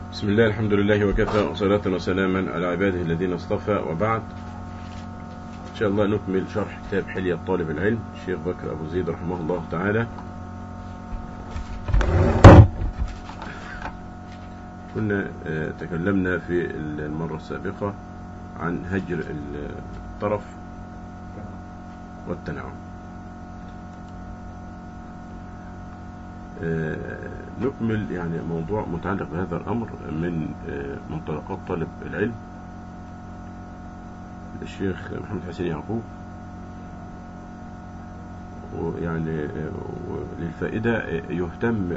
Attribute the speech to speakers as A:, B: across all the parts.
A: بسم الله الحمد لله وكفى وصلاة وسلاما على عباده الذين اصطفى وبعد إن شاء الله نكمل شرح كتاب حلية طالب العلم الشيخ بكر أبو زيد رحمه الله تعالى كنا تكلمنا في المرة السابقة عن هجر الطرف والتنعم نكمل يعني موضوع متعلق بهذا الأمر من منطلقات طالب العلم الشيخ محمد حسين يعقوب ويعني للفائدة يهتم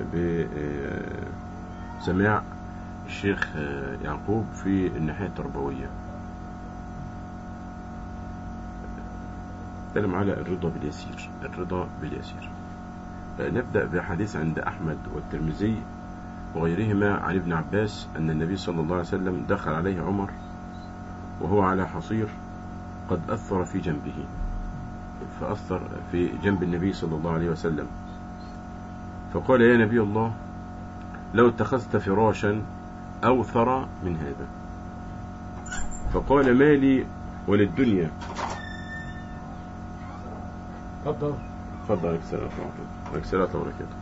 A: بسماع الشيخ يعقوب في الناحية التربوية نتكلم على الرضا باليسير الرضا باليسير نبدأ بحديث عند أحمد والترمذي وغيرهما عن ابن عباس أن النبي صلى الله عليه وسلم دخل عليه عمر وهو على حصير قد أثر في جنبه فأثر في جنب النبي صلى الله عليه وسلم فقال يا نبي الله لو اتخذت فراشا أوثر من هذا فقال ما لي وللدنيا
B: تفضل
A: تفضل عليك السلام ورحمة الله عليك السلام وبركاته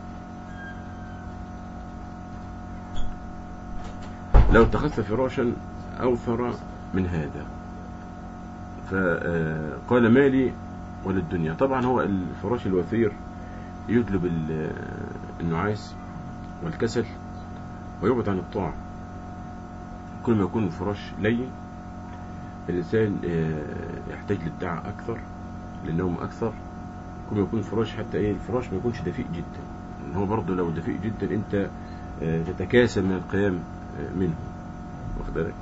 A: لو اتخذت فراشا أوثر من هذا فقال مالي وللدنيا طبعا هو الفراش الوثير يجلب النعاس والكسل ويبعد عن الطاعة كل ما يكون الفراش لين الإنسان يحتاج للدعاء أكثر للنوم أكثر كل ما يكون الفراش حتى إيه الفراش ما يكونش دفيء جدا إن هو برضه لو دفيء جدا أنت تتكاسل من القيام منه واخد بالك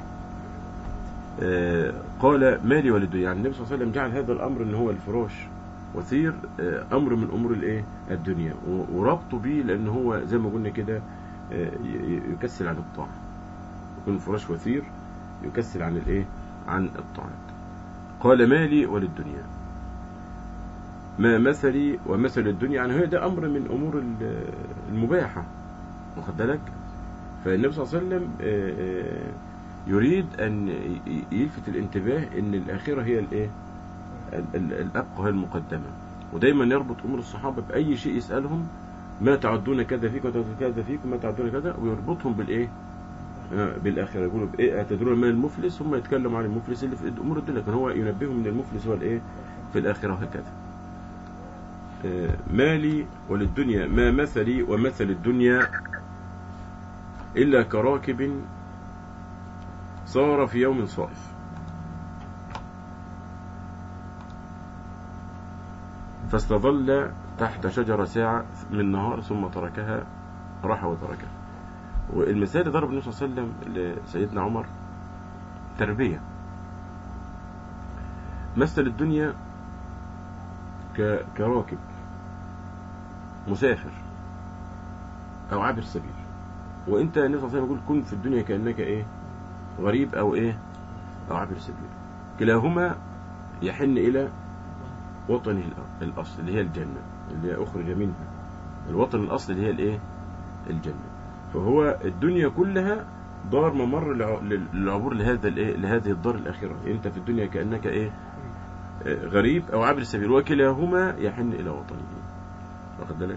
A: قال مالي ولدي يعني النبي صلى الله عليه وسلم جعل هذا الأمر إن هو الفراش وثير أمر من أمور الإيه الدنيا وربطه بيه لأن هو زي ما قلنا كده يكسل عن الطاعة يكون الفراش وثير يكسل عن الإيه عن الطاعات قال مالي وللدنيا ما مثلي ومثل الدنيا يعني هي ده أمر من أمور المباحة واخد بالك فالنبي صلى الله عليه وسلم يريد أن يلفت الانتباه أن الآخرة هي الإيه الأبقى هي المقدمة ودايما يربط أمور الصحابة بأي شيء يسألهم ما تعدون كذا فيك وكذا فيك وما تعدون كذا ويربطهم بالإيه بالآخرة يقولوا بإيه أتدرون من المفلس هم يتكلموا عن المفلس اللي في أمور الدنيا لكن هو ينبههم من المفلس هو الإيه في الآخرة هكذا مالي وللدنيا ما مثلي ومثل الدنيا إلا كراكب صار في يوم صائف فاستظل تحت شجرة ساعة من نهار ثم تركها راح وتركها والمثال اللي ضرب النبي صلى الله عليه وسلم لسيدنا عمر تربية مثل الدنيا كراكب مسافر أو عابر سبيل وانت النبي صلى الله عليه وسلم يقول كن في الدنيا كأنك ايه غريب او ايه او عابر سبيل كلاهما يحن الى وطنه الاصل اللي هي الجنة اللي هي اخرج منها الوطن الاصل اللي هي الايه الجنة فهو الدنيا كلها دار ممر للعبور لهذا الايه لهذه الدار الاخره انت في الدنيا كانك ايه غريب او عابر سبيل وكلاهما يحن الى وطنه واخد بالك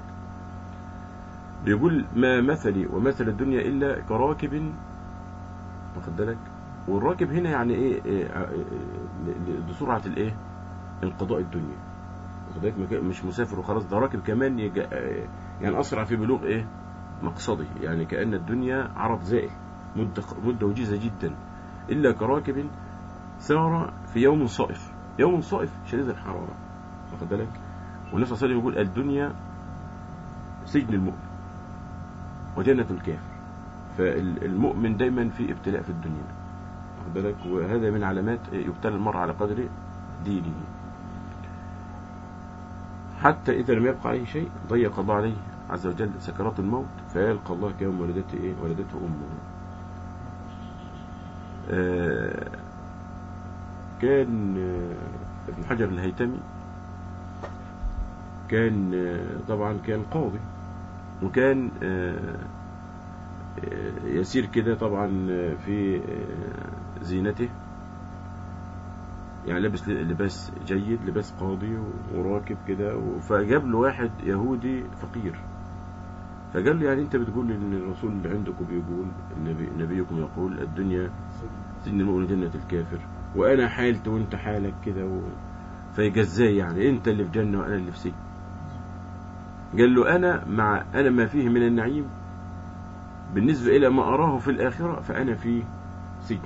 A: بيقول ما مثلي ومثل الدنيا إلا كراكب واخد بالك والراكب هنا يعني ايه, إيه لسرعة الايه انقضاء الدنيا واخد بالك مش مسافر وخلاص ده راكب كمان يجا يعني أسرع في بلوغ ايه مقصده يعني كأن الدنيا عرض زائل مدة, مدة وجيزة جدا إلا كراكب سار في يوم صائف يوم صائف شديد الحرارة واخد بالك والنبي صلى الله عليه وسلم يقول الدنيا سجن المؤمن وجنة الكافر فالمؤمن دايما في ابتلاء في الدنيا واخد بالك وهذا من علامات يبتلى المرء على قدر دينه حتى إذا لم يبقى عليه شيء ضيق الله عليه عز وجل سكرات الموت فيلقى الله كيوم ولدته إيه ولدته أمه آه كان آه ابن حجر الهيتمي كان آه طبعا كان قاضي وكان آه، يسير كده طبعا آه، في آه، زينته يعني لابس لباس جيد لباس قاضي وراكب كده و- فجاب له واحد يهودي فقير فقال له يعني انت بتقول ان الرسول اللي عندكم بيقول النبي نبيكم يقول الدنيا سجن المؤمن جنة الكافر وانا حالت وانت حالك كده و... فيبقى ازاي يعني انت اللي في جنة وانا اللي في سجن قال له انا مع انا ما فيه من النعيم بالنسبة الى ما اراه في الاخرة فانا في سجن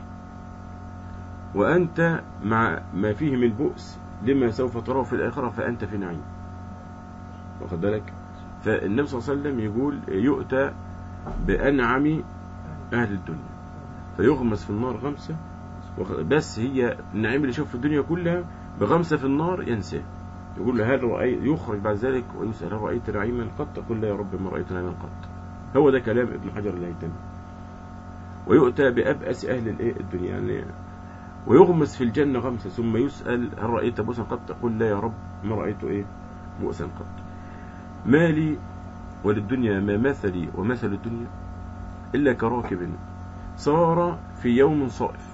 A: وانت مع ما فيه من بؤس لما سوف تراه في الاخرة فانت في نعيم واخد بالك فالنبي صلى الله عليه وسلم يقول يؤتى بانعم اهل الدنيا فيغمس في النار غمسة وخ- بس هي النعيم اللي شاف في الدنيا كلها بغمسة في النار ينساه يقول له هل رأيت يخرج بعد ذلك ويسأل هل رأيت نعيما قط قل لا يا رب ما رأيت نعيما قط هو ده كلام ابن حجر الهيثمي ويؤتى بأبأس أهل الإيه الدنيا يعني ويغمس في الجنة غمسة ثم يسأل هل رأيت بؤسا قط قل لا يا رب ما رأيت إيه بؤسا قط ما لي وللدنيا ما مثلي ومثل الدنيا إلا كراكب صار في يوم صائف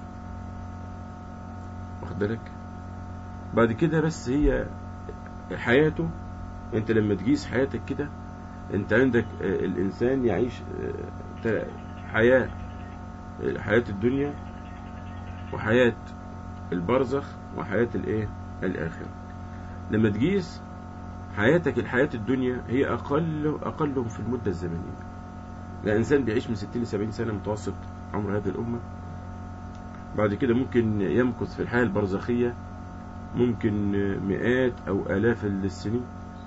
A: واخد بالك بعد كده بس هي حياته انت لما تقيس حياتك كده انت عندك آه، الانسان يعيش آه، تل- حياة آه، حياة الدنيا وحياة البرزخ وحياة الايه الاخرة لما تقيس حياتك الحياة الدنيا هي اقل اقلهم في المدة الزمنية الانسان بيعيش من 60 ل 70 سنة متوسط عمر هذه الامة بعد كده ممكن يمكث في الحياة البرزخية ممكن مئات أو آلاف السنين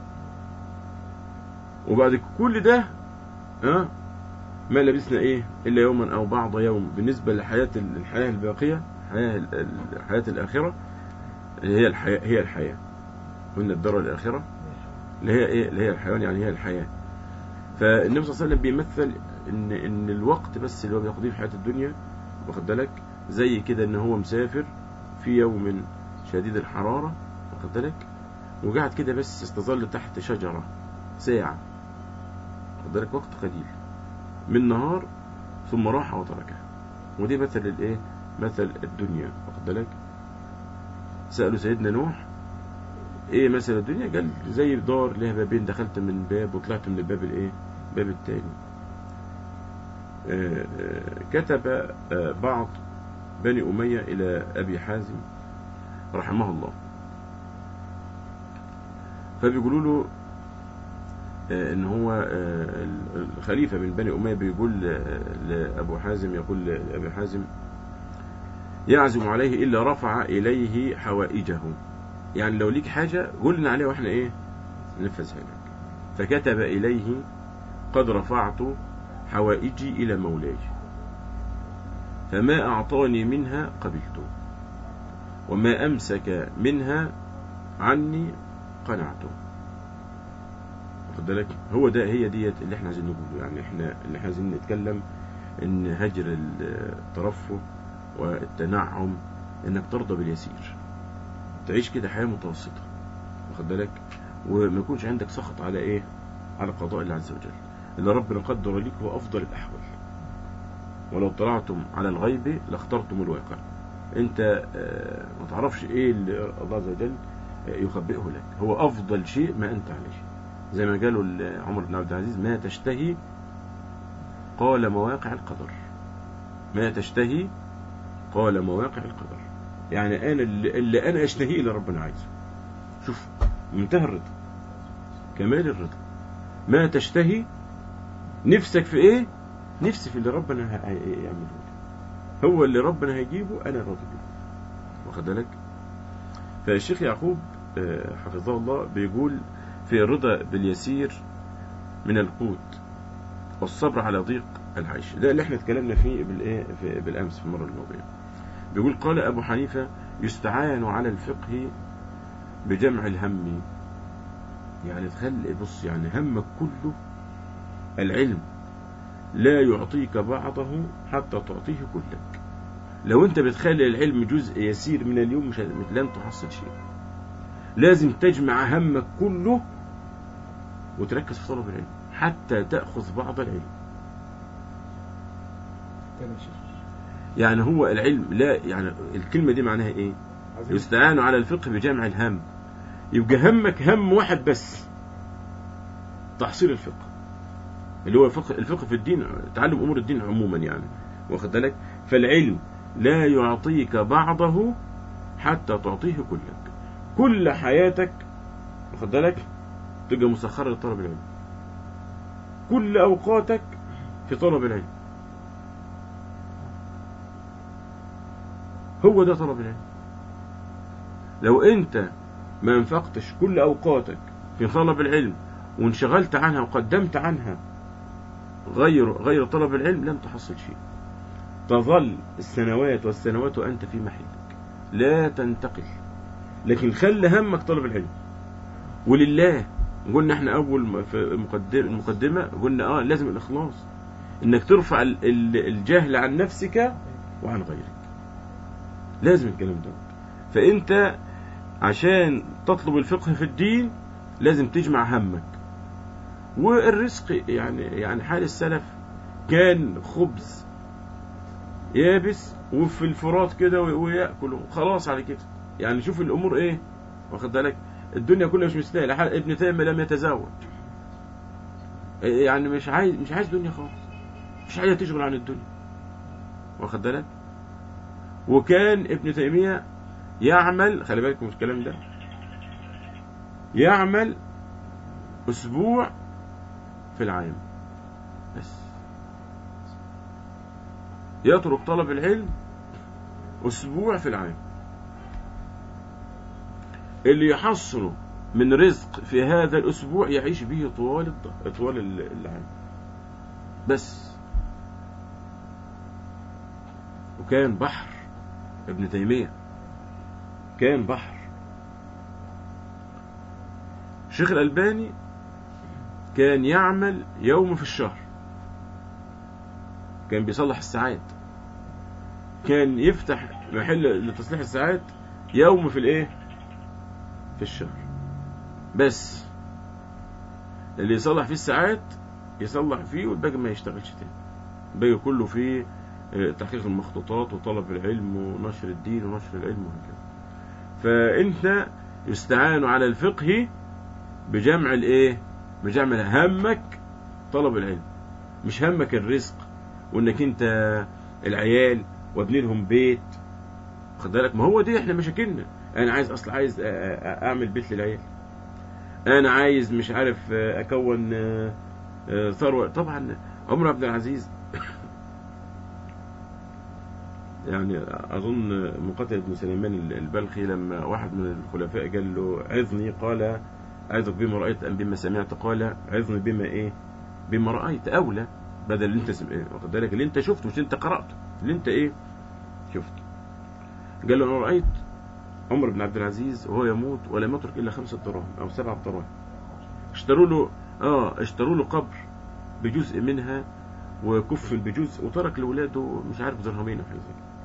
A: وبعد كل ده ها ما لبسنا إيه إلا يوما أو بعض يوم بالنسبة لحياة الحياة الباقية حياة الحياة الآخرة اللي هي الحياة هي الحياة قلنا الدار الآخرة اللي هي إيه اللي هي الحيوان يعني هي الحياة فالنبي صلى الله عليه وسلم بيمثل إن إن الوقت بس اللي هو بيقضيه في حياة الدنيا واخد بالك زي كده إن هو مسافر في يوم شديد الحرارة واخد بالك وقعد كده بس استظل تحت شجرة ساعة واخد بالك وقت قليل من نهار ثم راح وتركها ودي مثل الايه مثل الدنيا واخد بالك سألوا سيدنا نوح ايه مثل الدنيا قال زي دار لها بابين دخلت من باب وطلعت من الباب الايه الباب التاني آه، آه، كتب آه، بعض بني أمية إلى أبي حازم رحمه الله فبيقولوا له آه، ان هو آه، الخليفة من بني أمية بيقول آه، لأبو حازم يقول لأبي حازم يعزم عليه إلا رفع إليه حوائجه يعني لو ليك حاجة قلنا عليها واحنا ايه ننفذها لك فكتب إليه قد رفعت حوائجي إلى مولاي فما أعطاني منها قبلته وما أمسك منها عني قنعته واخد بالك هو ده هي ديت اللي احنا عايزين نقوله يعني احنا اللي احنا عايزين نتكلم ان هجر الترفه والتنعم انك ترضى باليسير تعيش كده حياة متوسطة واخد بالك وما يكونش عندك سخط على ايه على قضاء الله عز وجل اللي ربنا قدر ليك هو افضل الاحوال ولو طلعتم على الغيب لاخترتم الواقع انت آه، ما تعرفش ايه اللي الله عز وجل آه، يخبئه لك هو افضل شيء ما انت عليه زي ما قالوا ل- عمر بن عبد العزيز ما تشتهي قال مواقع القدر ما تشتهي قال مواقع القدر يعني انا اللي, اللي انا اشتهيه اللي ربنا عايزه شوف منتهى الرضا كمال الرضا ما تشتهي نفسك في ايه نفسي في اللي ربنا ه- هي- يعمله لي هو اللي ربنا هيجيبه انا راضي بيه واخد بالك فالشيخ يعقوب آه، حفظه الله بيقول في الرضا باليسير من القوت والصبر على ضيق العيش ده اللي احنا اتكلمنا فيه بالايه في- بالامس في المره الماضيه بيقول قال ابو حنيفه يستعان على الفقه بجمع الهم يعني تخلي بص يعني همك كله العلم لا يعطيك بعضه حتى تعطيه كلك لو انت بتخلي العلم جزء يسير من اليوم مش مش- لن تحصل شيء لازم تجمع همك كله وتركز في طلب العلم حتى تأخذ بعض العلم
B: تاني يا شيخ
A: يعني هو العلم لا يعني الكلمة دي معناها ايه
B: عايزين
A: يستعان على الفقه بجمع الهم يبقى همك هم واحد بس تحصيل الفقه اللي هو الفقه, الفقه في الدين تعلم امور الدين عموما يعني واخد بالك فالعلم لا يعطيك بعضه حتى تعطيه كلك كل حياتك واخد بالك تبقى مسخره لطلب العلم كل اوقاتك في طلب العلم هو ده طلب العلم لو انت ما انفقتش كل اوقاتك في طلب العلم وانشغلت عنها وقدمت عنها غير غير طلب العلم لن تحصل شيء تظل السنوات والسنوات وانت في محلك لا تنتقل لكن خلي همك طلب العلم ولله قلنا احنا اول ما في المقدمه المقدمه قلنا اه لازم الاخلاص انك ترفع ال- ال- الجهل عن نفسك وعن غيرك لازم الكلام ده فانت عشان تطلب الفقه في الدين لازم تجمع همك والرزق يعني يعني حال السلف كان خبز يابس وفي الفرات كده وي- وياكلوا خلاص على كده يعني شوف الامور ايه واخد بالك الدنيا كلها مش مستاهله ح- ابن تيميه لم يتزوج يعني مش عايز مش عايز دنيا خالص مش عايز تشغل عن الدنيا واخد بالك وكان ابن تيميه يعمل خلي بالكم من الكلام ده يعمل اسبوع في العام بس يترك طلب العلم اسبوع في العام اللي يحصله من رزق في هذا الاسبوع يعيش به طوال الظهر طوال ال- العام بس وكان بحر ابن تيميه كان بحر الشيخ الألباني كان يعمل يوم في الشهر كان بيصلح الساعات كان يفتح محل لتصليح الساعات يوم في الايه في الشهر بس اللي يصلح فيه الساعات يصلح فيه والباقي ما يشتغلش تاني الباقي كله فيه آه، تحقيق المخطوطات وطلب العلم ونشر الدين ونشر العلم وهكذا فانت يستعان على الفقه بجمع الايه بجمع همك طلب العلم مش همك الرزق وانك انت العيال وابني لهم بيت خد بالك ما هو دي احنا مشاكلنا انا عايز اصل عايز أ- أ- اعمل بيت للعيال انا عايز مش عارف اكون آه، آه، ثروه طبعا عمر عبد العزيز يعني اظن مقاتل بن سليمان البلخي لما واحد من الخلفاء قال له عظني قال عظك بما رايت ام بما سمعت قال عظني بما ايه بما رايت اولى بدل اللي انت سم... إيه، واخد بالك اللي انت شفته مش اللي انت قراته اللي انت ايه شفته قال له انا رايت عمر بن عبد العزيز وهو يموت ولم يترك الا خمسة دراهم او سبعة دراهم اشتروا له اه اشتروا له قبر بجزء منها وكفن بجزء وترك لاولاده مش عارف درهمين او حاجه زي كده.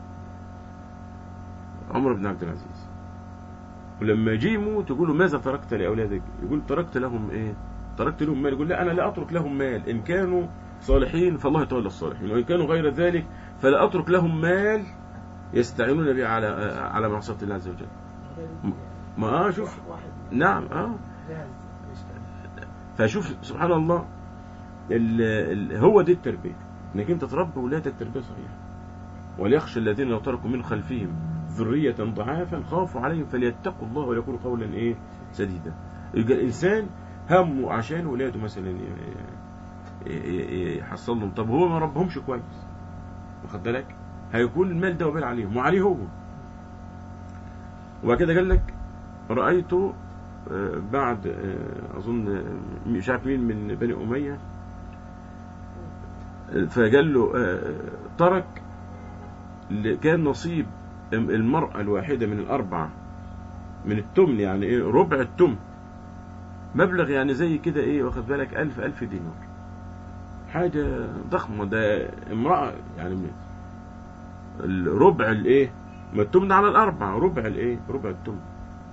A: عمر بن عبد العزيز ولما يجي يموت يقول له ماذا تركت لاولادك؟ يقول تركت لهم ايه؟ تركت لهم مال يقول لا انا لا اترك لهم مال ان كانوا صالحين فالله يتولى الصالحين وان كانوا غير ذلك فلا اترك لهم مال يستعينون به على على معصيه الله عز وجل. ما اه شوف
B: واحد
A: نعم اه
B: جاهز يشتغل
A: فشوف سبحان الله ال ال هو دي التربيه انك انت تربي ولادك تربيه صحيحه وليخشى الذين لو تركوا من خلفهم ذريه ضعافا خافوا عليهم فليتقوا الله ويقولوا قولا ايه سديدا يبقى الانسان همه عشان ولاده مثلا ي- ي- ي- يحصل لهم طب هو ما ربهمش كويس واخد بالك هيكون المال ده وبال عليهم وعليه هو وبعد كده قال لك رايته آه، بعد آه، اظن آه، مش عارف مين من بني اميه آه، فقال له آه، ترك اللي كان نصيب المرأة الواحدة من الأربعة من التمن يعني إيه ربع التمن مبلغ يعني زي كده إيه واخد بالك ألف ألف دينار حاجة ضخمة ده امرأة يعني من الربع الإيه ما التمن على الأربعة ربع الإيه ربع التمن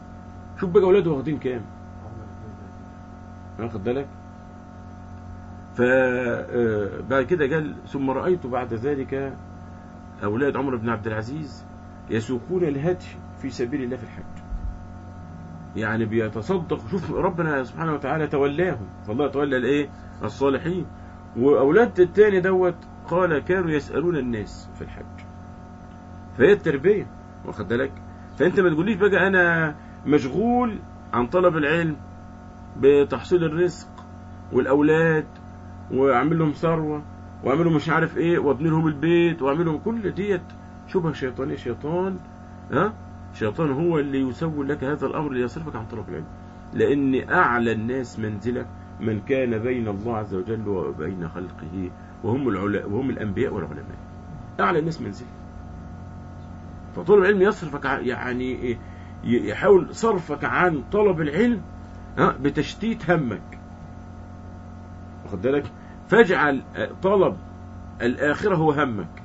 A: شوف بقى أولاده واخدين كام واخد بالك فبعد كده قال ثم رأيت بعد ذلك أولاد عمر بن عبد العزيز يسوقون الهدي في سبيل الله في الحج يعني بيتصدق شوف ربنا سبحانه وتعالى تولاهم فالله تولى الايه الصالحين واولاد التاني دوت قال كانوا يسالون الناس في الحج فهي التربيه واخد بالك فانت ما تقوليش بقى انا مشغول عن طلب العلم بتحصيل الرزق والاولاد واعمل لهم ثروه واعمل لهم مش عارف ايه وابني لهم البيت واعمل لهم كل ديت شبهه شيطانيه شيطان ها الشيطان هو اللي يسول لك هذا الامر ليصرفك عن طلب العلم لان اعلى الناس منزله من كان بين الله عز وجل وبين خلقه وهم العلا وهم الانبياء والعلماء اعلى الناس منزله فطلب العلم يصرفك ع- يعني ي- يحاول صرفك عن طلب العلم ها بتشتيت همك واخد بالك فاجعل طلب الاخره هو همك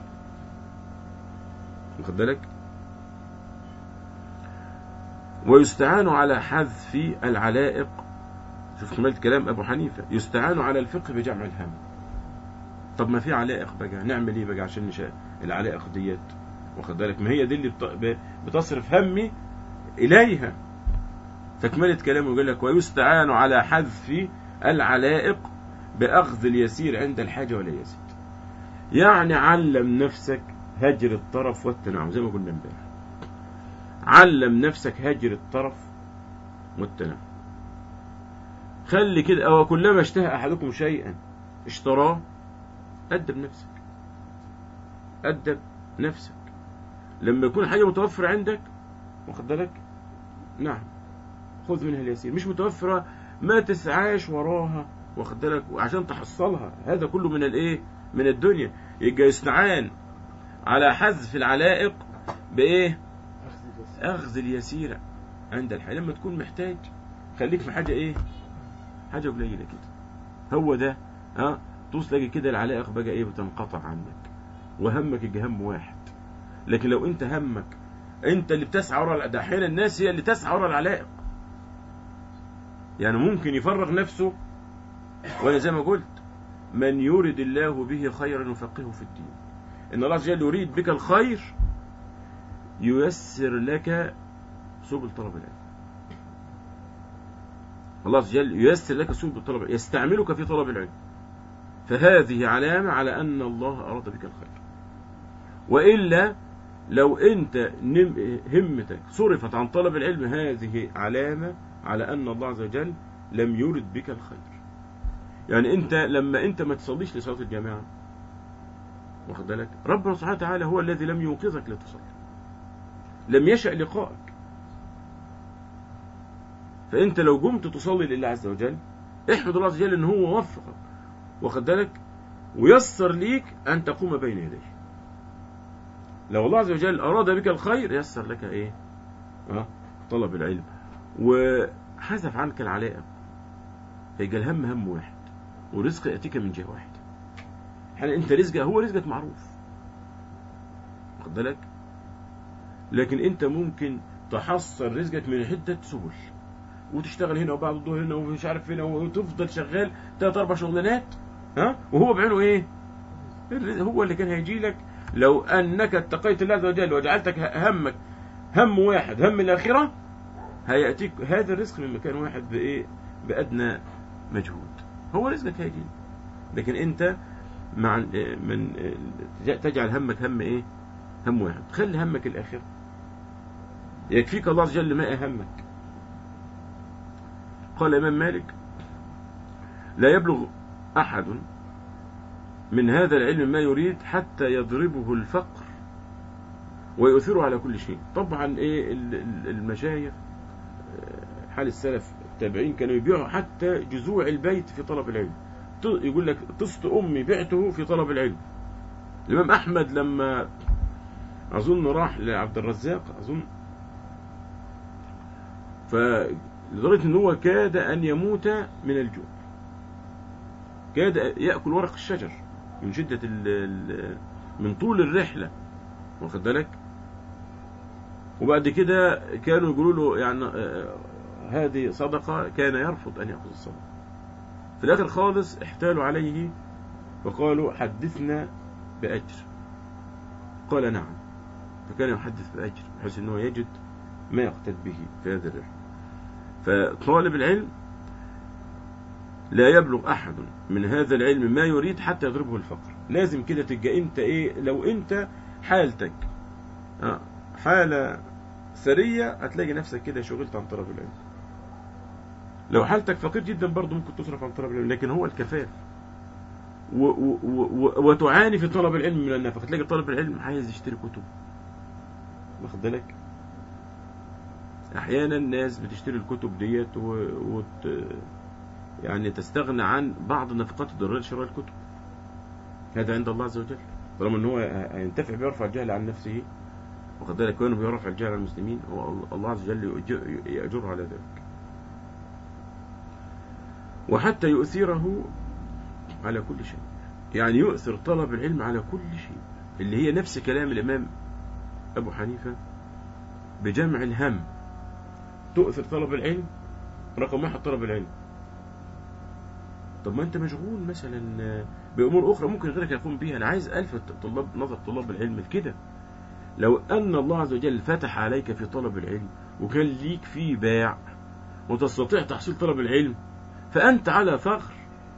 A: واخد بالك ويستعان على حذف العلائق شوف كمالة كلام أبو حنيفة يستعان على الفقه بجمع الهم طب ما في علائق بقى نعمل ايه بقى عشان نشاء العلائق ديت واخد بالك ما هي دي اللي بت- ب- بتصرف همي إليها تكملة كلامه يقول لك ويستعان على حذف العلائق بأخذ اليسير عند الحاجة ولا يزيد يعني علم نفسك هجر الطرف والتنعم زي ما قلنا امبارح علم نفسك هجر الطرف والتنعم خلي كده أو كلما اشتهى أحدكم شيئا اشتراه أدب نفسك أدب نفسك لما يكون حاجة متوفرة عندك واخد بالك نعم خذ منها اليسير مش متوفرة ما تسعاش وراها واخد بالك عشان تحصلها هذا كله من الايه من الدنيا يبقى يستعان على حذف العلائق بايه اخذ اليسير عند الحياة لما تكون محتاج خليك في حاجة ايه حاجة قليلة كده هو ده ها تلاقي كده العلائق بقى ايه بتنقطع عنك وهمك يبقى هم واحد لكن لو انت همك انت اللي بتسعى ورا ده احيانا الناس هي اللي تسعى ورا العلائق يعني ممكن يفرغ نفسه وانا زي ما قلت من يرد الله به خيرا يفقهه في الدين ان الله عز وجل يريد بك الخير ييسر لك سبل طلب العلم الله عز وجل ييسر لك سبل طلب العلم يستعملك في طلب العلم فهذه علامة على أن الله أراد بك الخير وإلا لو أنت نم- همتك صرفت عن طلب العلم هذه علامة على أن الله عز وجل لم يرد بك الخير يعني أنت لما أنت ما تصليش لصلاة الجماعة واخد بالك ربنا سبحانه وتعالى هو الذي لم يوقظك لتصلي لم يشأ لقائك فأنت لو قمت تصلي لله عز وجل احمد الله عز وجل أن هو وفقك واخد بالك ويسر ليك أن تقوم بين يديه لو الله عز وجل أراد بك الخير يسر لك إيه أه؟ طلب العلم وحذف عنك العلائق فيجي الهم هم واحد ورزق يأتيك من جهة واحدة يعني أنت رزقك هو رزقك معروف واخد بالك لكن أنت ممكن تحصل رزقك من عدة سبل وتشتغل هنا وبعد الظهر هنا ومش عارف هنا وتفضل شغال ثلاث اربع شغلانات ها وهو بعينه ايه الرزق هو اللي كان هيجي لك لو انك اتقيت الله عز وجل وجعلتك همك هم واحد هم الاخره هياتيك هذا الرزق من مكان واحد بايه بادنى مجهود هو رزقك هيجي لكن انت مع من تجعل همك هم ايه هم واحد خلي همك الاخره يكفيك الله عز وجل ما همك قال الإمام مالك لا يبلغ أحد من هذا العلم ما يريد حتى يضربه الفقر ويؤثره على كل شيء طبعا ايه ال- ال- المشايخ آه، حال السلف التابعين كانوا يبيعوا حتى جذوع البيت في طلب العلم ت- يقول لك طست أمي بعته في طلب العلم الإمام أحمد لما أظن راح لعبد الرزاق أظن فلدرجة أن هو كاد أن يموت من الجوع كاد يأكل ورق الشجر من شدة ال ال من طول الرحلة واخد بالك وبعد كده كانوا يقولوا له يعني آه، هذه صدقة كان يرفض أن يأخذ الصدقة في الآخر خالص احتالوا عليه وقالوا حدثنا بأجر قال نعم فكان يحدث بأجر بحيث أنه يجد ما يقتد به في هذا الرحلة فطالب العلم لا يبلغ أحد من هذا العلم ما يريد حتى يضربه الفقر لازم كده تبقى أنت إيه لو أنت حالتك آه، حالة ثرية هتلاقي نفسك كده شغلت عن طلب العلم لو حالتك فقير جدا برضه ممكن تصرف عن طلب العلم لكن هو الكفاف و و و وتعاني في طلب العلم من النفق تلاقي طالب العلم عايز يشتري كتب واخد بالك احيانا الناس بتشتري الكتب ديت و... وت... يعني تستغنى عن بعض النفقات الضروريه لشراء الكتب هذا عند الله عز وجل طالما ان هو هينتفع بيرفع الجهل عن نفسه واخد بالك كونه بيرفع الجهل عن المسلمين هو الله عز وجل يؤج- يأجره على ذلك وحتى يؤثره على كل شيء يعني يؤثر طلب العلم على كل شيء اللي هي نفس كلام الإمام أبو حنيفة بجمع الهم تؤثر طلب العلم رقم واحد طلب العلم طب ما انت مشغول مثلا بأمور أخرى ممكن غيرك يقوم بيها أنا عايز ألفت طلاب نظر طلاب العلم لكده لو أن الله عز وجل فتح عليك في طلب العلم وكان ليك فيه باع وتستطيع تحصيل طلب العلم فأنت على فخر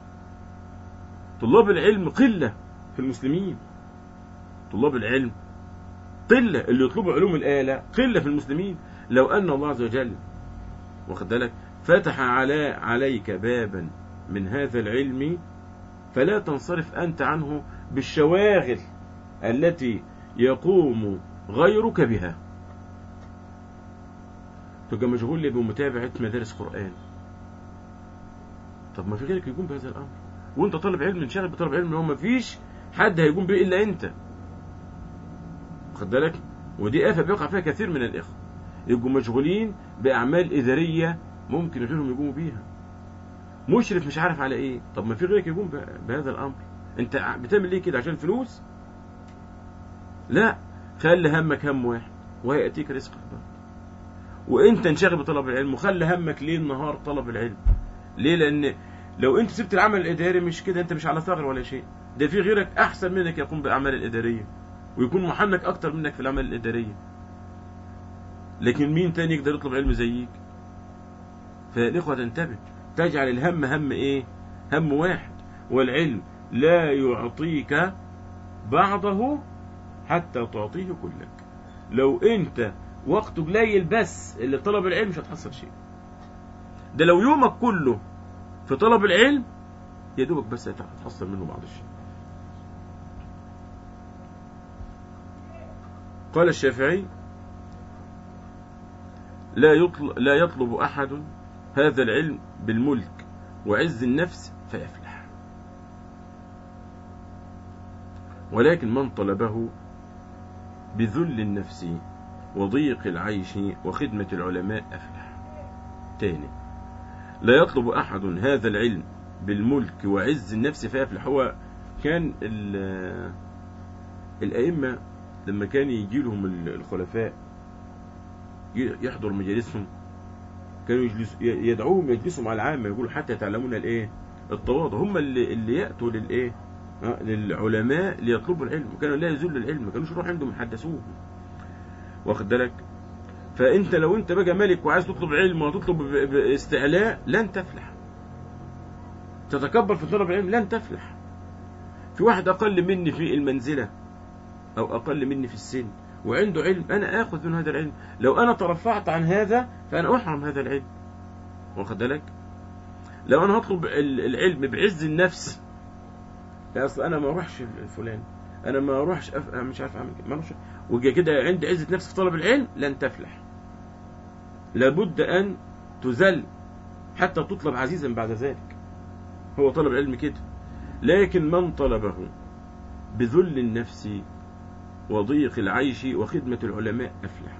A: طلاب العلم قلة في المسلمين طلاب العلم قلة اللي يطلبوا علوم الآلة قلة في المسلمين لو أن الله عز وجل واخد بالك فتح على عليك بابا من هذا العلم فلا تنصرف أنت عنه بالشواغل التي يقوم غيرك بها تبقى مشغول لي بمتابعة مدارس قرآن طب ما في غيرك يقوم بهذا الأمر وانت طالب علم انشغل بطلب علم هو ما فيش حد هيقوم به إلا أنت واخد بالك ودي آفة بيقع فيها كثير من الإخوة يبقوا مشغولين بأعمال إدارية ممكن غيرهم يقوموا بيها مشرف مش عارف على إيه طب ما في غيرك يقوم ب- بهذا الأمر أنت بتعمل ليه كده عشان فلوس لا خلي همك هم واحد وهيأتيك رزقك بقى وانت انشغل بطلب العلم وخلي همك ليل نهار طلب العلم ليه لان لو انت سبت العمل الاداري مش كده انت مش على ثغر ولا شيء ده في غيرك احسن منك يقوم بالاعمال الاداريه ويكون محنك اكتر منك في الاعمال الاداريه لكن مين تاني يقدر يطلب علم زيك فالاخوه تنتبه تجعل الهم هم ايه هم واحد والعلم لا يعطيك بعضه حتى تعطيه كلك لو انت وقته قليل بس اللي طلب العلم مش هتحصل شيء ده لو يومك كله في طلب العلم يا دوبك بس هتحصل منه بعض الشيء قال الشافعي لا يطلب, لا يطلب أحد هذا العلم بالملك وعز النفس فيفلح ولكن من طلبه بذل النفس وضيق العيش وخدمة العلماء أفلح تاني لا يطلب أحد هذا العلم بالملك وعز النفس فيفلح هو كان ال- الأئمة لما كان يجي لهم ال- الخلفاء ي- يحضر مجالسهم كانوا يجلس ي- يدعوهم يجلسوا مع العامة يقولوا حتى يتعلمون الايه التواضع هم اللي, اللي يأتوا للايه ها، للعلماء ليطلبوا العلم وكانوا لا يزل العلم ما كانوش يروحوا عندهم يحدثوهم واخد بالك فانت لو انت بقى ملك وعايز تطلب علم وتطلب ب- باستعلاء لن تفلح تتكبر في طلب العلم لن تفلح في واحد اقل مني في المنزله او اقل مني في السن وعنده علم انا اخذ من هذا العلم لو انا ترفعت عن هذا فانا احرم هذا العلم واخد بالك لو انا هطلب ال- العلم بعز النفس لا اصل انا ما اروحش لفلان انا ما اروحش أف... مش عارف اعمل كده ما اروحش وجا كده عندي عزه نفس في طلب العلم لن تفلح لابد ان تذل حتى تطلب عزيزا بعد ذلك هو طلب العلم كده لكن من طلبه بذل النفس وضيق العيش وخدمة العلماء أفلح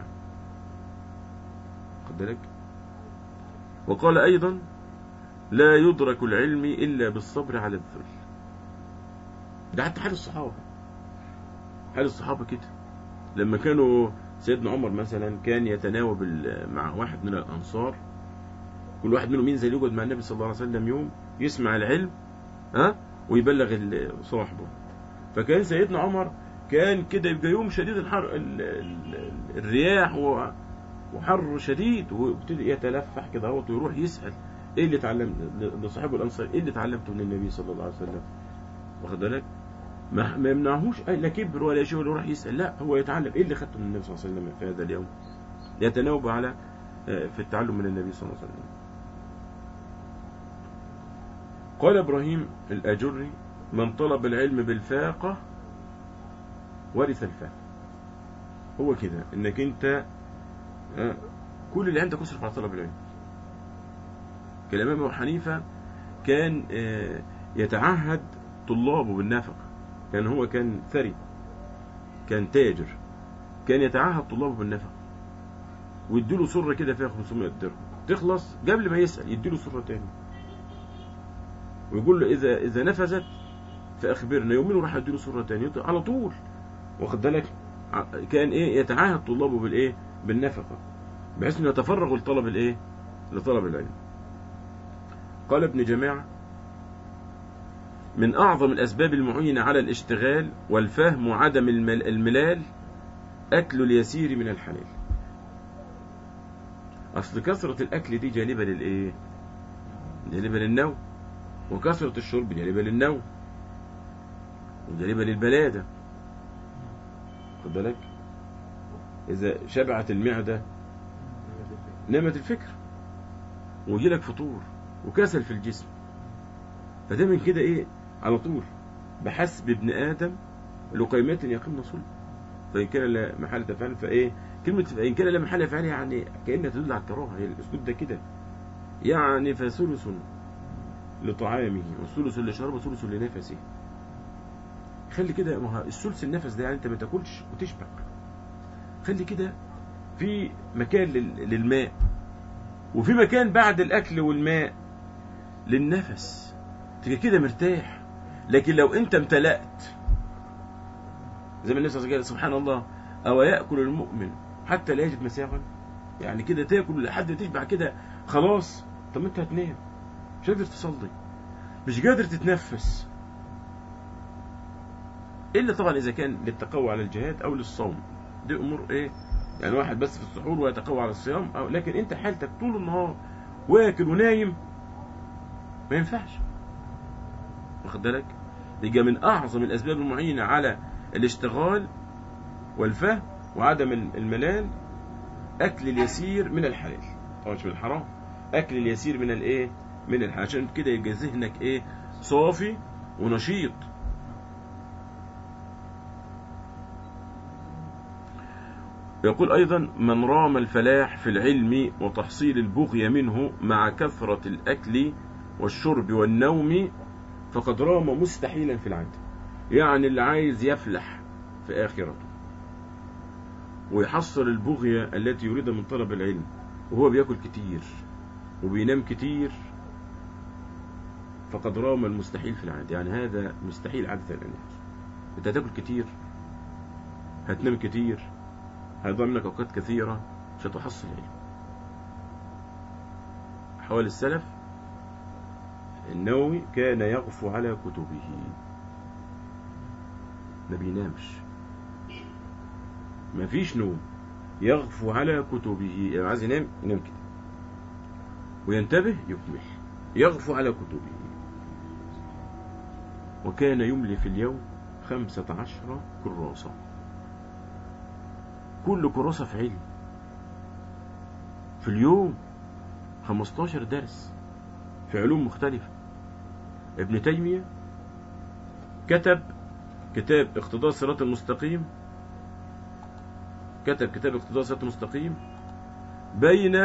A: خد بالك وقال أيضا لا يدرك العلم إلا بالصبر على الذل ده حتى حال الصحابة حال الصحابة كده لما كانوا سيدنا عمر مثلا كان يتناوب ال- مع واحد من الأنصار كل واحد منهم ينزل يقعد مع النبي صلى الله عليه وسلم يوم يسمع العلم ها ويبلغ ال- صاحبه فكان سيدنا عمر كان كده يبقى يوم شديد الحر ال- ال- ال- الرياح و- وحر شديد ويبتدي يتلفح كده اهوت ويروح يسأل ايه اللي اتعلم لصاحبه الانصار ايه اللي اتعلمته من النبي صلى الله عليه وسلم واخد بالك ما ما يمنعهوش أي لا كبر ولا شيء ولا يروح يسأل لا هو يتعلم ايه اللي خدته من النبي صلى الله عليه وسلم في هذا اليوم يتناوب على آه، في التعلم من النبي صلى الله عليه وسلم قال ابراهيم الاجري من طلب العلم بالفاقة ورث الفهم هو كده انك انت آه، كل اللي عندك اصرف على طلب العلم كالامام ابو حنيفه كان آه، يتعهد طلابه بالنفقه كان هو كان ثري كان تاجر كان يتعهد طلابه بالنفقه ويديله سره كده فيها 500 درهم تخلص قبل ما يسال يديله سره تاني ويقول له اذا اذا نفذت فاخبرنا يومين وراح يديله سره تاني على طول واخد بالك ع- كان ايه يتعاهد طلابه بالايه بالنفقه بحيث انه يتفرغوا لطلب الايه لطلب العلم قال ابن جماعه من اعظم الاسباب المعينه على الاشتغال والفهم وعدم المل- الملال اكل اليسير من الحلال اصل كثره الاكل دي جالبه للايه جالبه للنوم وكثره الشرب جالبه للنوم وجالبه للبلاده خد بالك اذا شبعت المعده نامت الفكر ويجي لك فطور وكسل في الجسم فدايما كده ايه على طول بحسب ابن ادم لقيمات يقمن صلب فان كان لا محل فعل فايه كلمه فان كان لا محل فعل يعني كانها تدل على الكراهه هي الاسلوب ده كده يعني فثلث لطعامه وثلث لشربه وثلث لنفسه خلي كده ما هو الثلث النفس ده يعني انت ما تاكلش وتشبع خلي كده في مكان لل- للماء وفي مكان بعد الاكل والماء للنفس تبقى كده مرتاح لكن لو انت امتلأت زي ما النبي صلى الله عليه وسلم قال سبحان الله او ياكل المؤمن حتى لا يجد مساغا يعني كده تاكل لحد ما تشبع كده خلاص طب ما انت هتنام مش قادر تصلي مش قادر تتنفس الا طبعا اذا كان للتقوى على الجهاد او للصوم دي امور ايه يعني واحد بس في السحور ويتقوى على الصيام أو لكن انت حالتك طول النهار واكل ونايم ما ينفعش واخد بالك يبقى من اعظم الاسباب المعينه على الاشتغال والفهم وعدم الملال اكل اليسير من الحلال طبعا مش من الحرام اكل اليسير من الايه من الحلال عشان كده يبقى ذهنك ايه صافي ونشيط يقول أيضا من رام الفلاح في العلم وتحصيل البغي منه مع كثرة الأكل والشرب والنوم فقد رام مستحيلا في العدل يعني اللي عايز يفلح في آخرته ويحصل البغية التي يريدها من طلب العلم وهو بياكل كتير وبينام كتير فقد رام المستحيل في العادة يعني هذا مستحيل عادة أن يحصل أنت هتاكل كتير هتنام كتير هيضيع منك أوقات كثيرة مش هتحصل علم حوالي السلف النووي كان يغفو على كتبه ما بينامش ما فيش نوم يغفو على كتبه يعني عايز ينام ينام كده وينتبه يكمل يغفو على كتبه وكان يملي في اليوم خمسة عشر كراسة كل كراسة في علم في اليوم 15 درس في علوم مختلفة ابن تيمية كتب كتاب اقتضاء الصراط المستقيم كتب كتاب اقتضاء الصراط المستقيم بين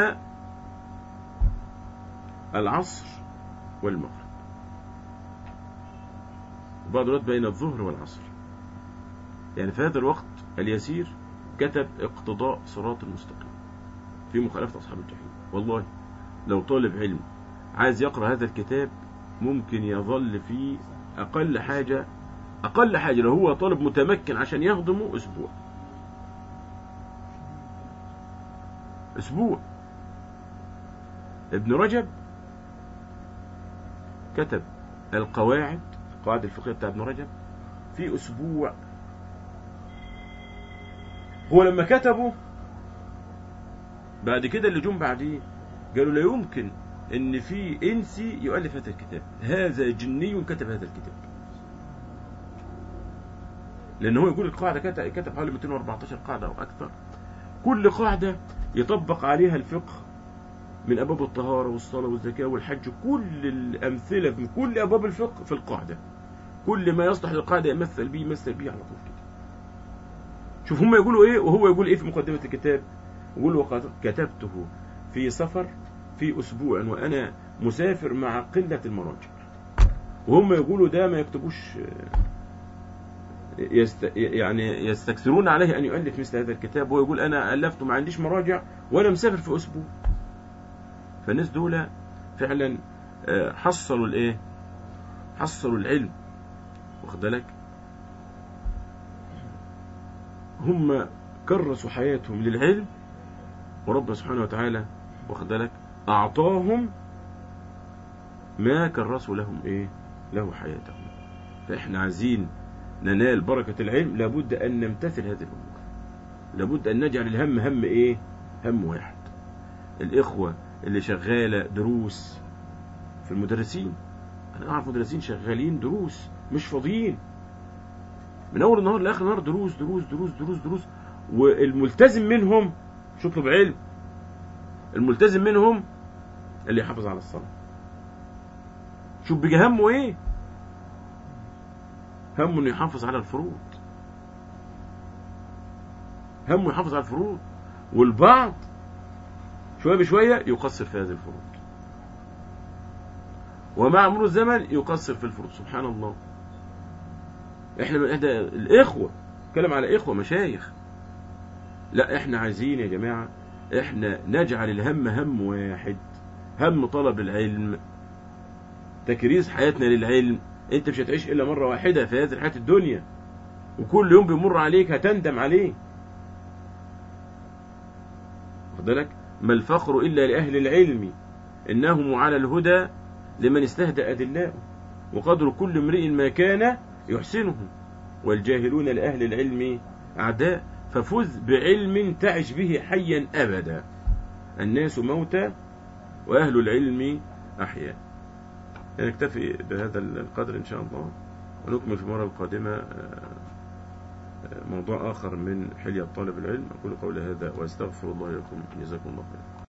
A: العصر والمغرب وبعض الوقت بين الظهر والعصر يعني في هذا الوقت اليسير كتب اقتضاء صراط المستقيم في مخالفة أصحاب الجحيم والله لو طالب علم عايز يقرأ هذا الكتاب ممكن يظل فيه أقل حاجة أقل حاجة لو هو طالب متمكن عشان يهضمه أسبوع أسبوع ابن رجب كتب القواعد القواعد الفقهية بتاع ابن رجب في أسبوع هو لما كتبه بعد كده اللي جم بعديه قالوا لا يمكن ان في انسي يؤلف هذا الكتاب هذا جني كتب هذا الكتاب لان هو يقول القاعده كتب كتب حوالي 214 قاعده او اكثر كل قاعده يطبق عليها الفقه من ابواب الطهاره والصلاه والزكاه والحج كل الامثله من كل ابواب الفقه في القاعده كل ما يصلح للقاعده يمثل به يمثل به على طول كده شوف هم يقولوا ايه وهو يقول ايه في مقدمه الكتاب يقول وقد كتبته في سفر في اسبوع وانا مسافر مع قله المراجع وهم يقولوا ده ما يكتبوش يست يعني يستكثرون عليه ان يؤلف مثل هذا الكتاب وهو يقول انا الفته ما عنديش مراجع وانا مسافر في اسبوع فالناس دول فعلا حصلوا الايه حصلوا العلم واخد بالك هم كرسوا حياتهم للعلم وربنا سبحانه وتعالى واخد بالك اعطاهم ما كرسوا لهم ايه له حياتهم فاحنا عايزين ننال بركة العلم لابد ان نمتثل هذه الامور لابد ان نجعل الهم هم ايه هم واحد الاخوة اللي شغالة دروس في المدرسين انا اعرف مدرسين شغالين دروس مش فاضيين من اول النهار لاخر النهار دروس دروس دروس دروس دروس والملتزم منهم مش يطلب علم الملتزم منهم اللي يحافظ على الصلاة شوف بيجي همه ايه همه انه يحافظ على الفروض همه يحافظ على الفروض والبعض شوية بشوية يقصر في هذه الفروض ومع مرور الزمن يقصر في الفروض سبحان الله احنا من احدى الاخوة اتكلم على اخوة مشايخ لا احنا عايزين يا جماعة احنا نجعل الهم هم واحد هم طلب العلم تكريس حياتنا للعلم انت مش هتعيش الا مرة واحدة في هذه الحياة الدنيا وكل يوم بيمر عليك هتندم عليه واخد بالك ما الفخر الا لاهل العلم انهم على الهدى لمن استهدأ أدلاءه وقدر كل امرئ ما كان يحسنه والجاهلون لأهل العلم أعداء ففز بعلم تعش به حيا أبدا الناس موتى وأهل العلم أحياء نكتفي بهذا القدر إن شاء الله ونكمل في المرة القادمة موضوع آخر من حلية طالب العلم أقول قولي هذا وأستغفر الله لكم جزاكم الله خير